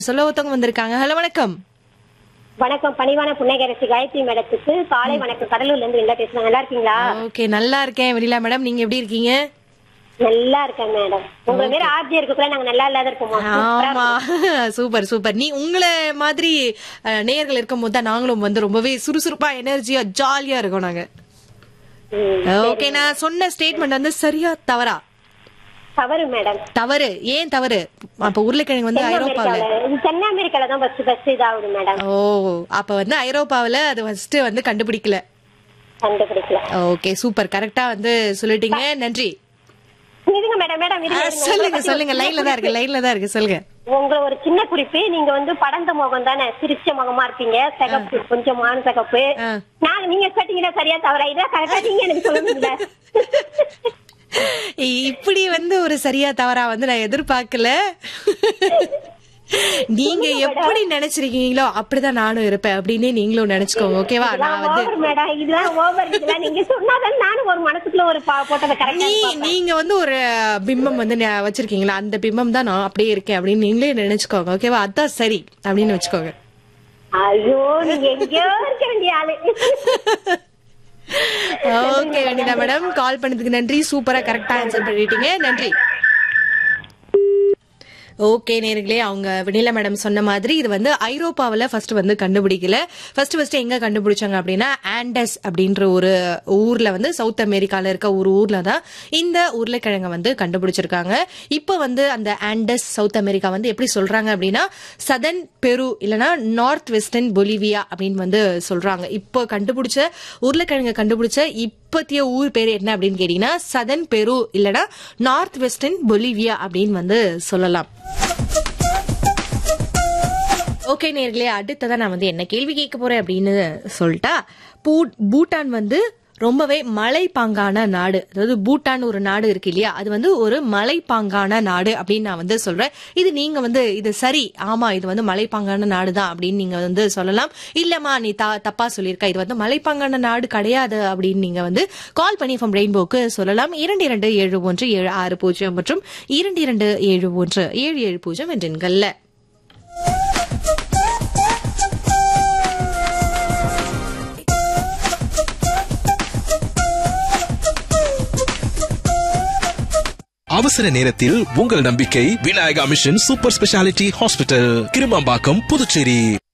சொல்ல ஒருத்தவங்க வந்திருக்காங்க ஹலோ வணக்கம் வணக்கம் பணிவான புன்னகரசி காயத்ரி மேடத்துக்கு காலை வணக்கம் கடலூர்ல இருந்து வெளில பேசுறாங்க நல்லா இருக்கீங்களா ஓகே நல்லா இருக்கேன் வெண்ணிலா மேடம் நீங்க எப்படி இருக்கீங்க நல்லா இருக்கேன் மேடம் உங்களை மாரி ஆர்ஜி இருக்கக்குள்ள நாங்க நல்லா இல்லாத இருப்போமா ஆமா சூப்பர் சூப்பர் நீ உங்களை மாதிரி அஹ், நேயர்கள் இருக்கும் போது தான் நாங்களும் வந்து ரொம்பவே சுறுசுறுப்பா எனர்ஜியா ஜாலியா இருக்கோம் நாங்க ம், ஓகே நான் சொன்ன ஸ்டேட்மெண்ட் வந்து சரியா தவறா தவறு மேடம் தவறு ஏன் தவறு அப்ப உருளைக்கிழங்கு வந்து தென் ஐரோப்பாவில அமெரிக்கால இது தென் அமெரிக்கால தான் ஃபர்ஸ்ட் ஃபர்ஸ்ட் இதாகுது மேடம் ஓ அப்ப வந்து ஐரோப்பாவில அது ஃபர்ஸ்ட் வந்து கண்டுபிடிக்கல கண்டுபிடிக்கல ஓகே சூப்பர் கரெக்டா வந்து சொல்லிட்டீங்க நன்றி இருங்க மேடம் மேடம் ஆ, இருங்க, இருங்க. சொல்லுங்க உங்களை சொல்லுங்க பத்தி லைன்ல தான் இருக்கு லைன்ல தான் இருக்கு சொல்லுங்க உங்களை ஒரு சின்ன குறிப்பு நீங்க வந்து படந்த முகம் தானே சிரிச்ச முகமா இருப்பீங்க சிகப்பு கொஞ்சம் மான சிகப்பு ஆ. நாங்க நீங்க கேட்டீங்கன்னா சரியா தவறா இதான் கரெக்டா நீங்க எனக்கு சொல்லுவீங்களா இ- இப்படி வந்து ஒரு சரியா தவறா வந்து நான் எதிர்பார்க்கல நீங்க எப்படி நினைச்சிருக்கீங்களோ அப்படிதான் நானும் இருப்பேன் அப்படின்னு நீங்களும் நினைச்சுக்கோங்க ஓகேவா நான் வந்து ஓவர் மேடம் இதெல்லாம் ஓவர் இதெல்லாம் நீங்க சொன்னாதான் நானும் ஒரு மனசுக்குள்ள ஒரு பா- போட்டதை கரெக்டா நீ நீங்க வந்து ஒரு பிம்பம் வந்து ந- வச்சிருக்கீங்களா அந்த பிம்பம் தான் நான் அப்படியே இருக்கேன் அப்படின்னு நீங்களே நினைச்சுக்கோங்க ஓகேவா அதான் சரி அப்படின்னு வச்சுக்கோங்க ஐயோ நீங்க எங்கேயோ இருக்க வேண்டிய ஆளு ஓகே வெண்ணிலா மேடம் கால் பண்ணதுக்கு நன்றி சூப்பரா கரெக்டா ஆன்சர் பண்ணிட்டீங்க நன்றி ஓகே நேர்களே அவங்க வெண்ணிலா மேடம் சொன்ன மாதிரி இது வந்து ஐரோப்பாவில் ஃபர்ஸ்ட் வந்து கண்டுபிடிக்கல ஃபர்ஸ்ட் ஃபர்ஸ்ட் எங்க கண்டுபிடிச்சாங்க அப்படின்னா ஆண்டஸ் அப்படின்ற ஒரு ஊர்ல வந்து சவுத் அமெரிக்கால இருக்க ஒரு ஊர்ல தான் இந்த உருளைக்கிழங்கை வந்து கண்டுபிடிச்சிருக்காங்க இப்போ வந்து அந்த ஆண்டஸ் சவுத் அமெரிக்கா வந்து எப்படி சொல்றாங்க அப்படின்னா சதன் பெரு இல்லனா நார்த் வெஸ்டர்ன் பொலிவியா அப்படின்னு வந்து சொல்றாங்க இப்போ கண்டுபிடிச்ச உருளைக்கிழங்கை கண்டுபிடிச்ச இப்பத்திய ஊர் பேர் என்ன அப்படின்னு கேட்டீங்கன்னா சதன் பெரு இல்லனா நார்த் வெஸ்டர்ன் பொலிவியா அப்படின்னு வந்து சொல்லலாம் ஓகே நேர்களே அடுத்ததா நான் வந்து என்ன கேள்வி கேட்க போறேன் அப்படின்னு சொல்லிட்டா பூ- பூட்டான் வந்து ரொம்பவே மலைப்பாங்கான நாடு அதாவது பூட்டான் ஒரு நாடு இருக்கு இல்லையா அது வந்து ஒரு மலைப்பாங்கான நாடு அப்படின்னு நான் வந்து சொல்றேன் இது நீங்க வந்து இது சரி ஆமா இது வந்து மலைப்பாங்கான நாடு தான் அப்படின்னு நீங்க வந்து சொல்லலாம் இல்லம்மா நீ த- தப்பா சொல்லியிருக்க இது வந்து மலைப்பாங்கான நாடு கிடையாது அப்படின்னு நீங்க வந்து கால் பண்ணி ஃப்ரம் ரெயின்போக்கு சொல்லலாம் இரண்டு இரண்டு ஏழு ஒன்று ஏழு ஆறு பூஜ்ஜியம் மற்றும் இரண்டு இரண்டு ஏழு ஒன்று ஏழு ஏழு பூஜ்ஜியம் என்ற எண்கள்ல அவசர நேரத்தில் உங்கள் நம்பிக்கை Vinayaka mission super speciality hospital Kirumambakkam Puducherry